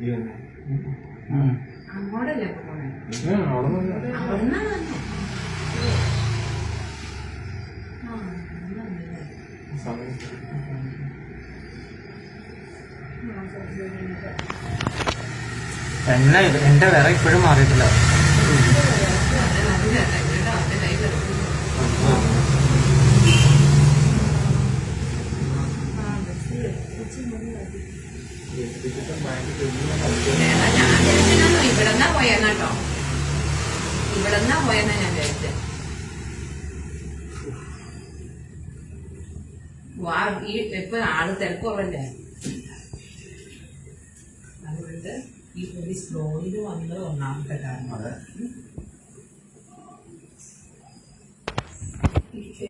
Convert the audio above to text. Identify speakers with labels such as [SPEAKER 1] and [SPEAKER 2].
[SPEAKER 1] ഉം.
[SPEAKER 2] അങ്ങോട്ടല്ലേ ഇപ്പൊ പോണേ
[SPEAKER 3] ഏ, അവിടെ നിന്ന്
[SPEAKER 2] അവിടുന്നാണ് വന്നേ ആ അവിടുന്നാ വന്നേ.
[SPEAKER 3] സമയം
[SPEAKER 1] എന്നെ ഇത് എന്റെ വിറ ഇപ്പോഴും മാറിയിട്ടില്ല
[SPEAKER 2] ഇവിടെന്നാ പോയെന്നാട്ടോ ഇവിടെന്നാ പോയെന്നാ ഞാൻ വിചാരിച്ചത് വാ ഈ ഇപ്പൊ ആള് തിരക്കുറവല്ലേ അതുകൊണ്ട് ഈ ഒരു സ്ലോയിൽ വന്നത് ഒന്നാമത്തെ കാരണം
[SPEAKER 1] അതെ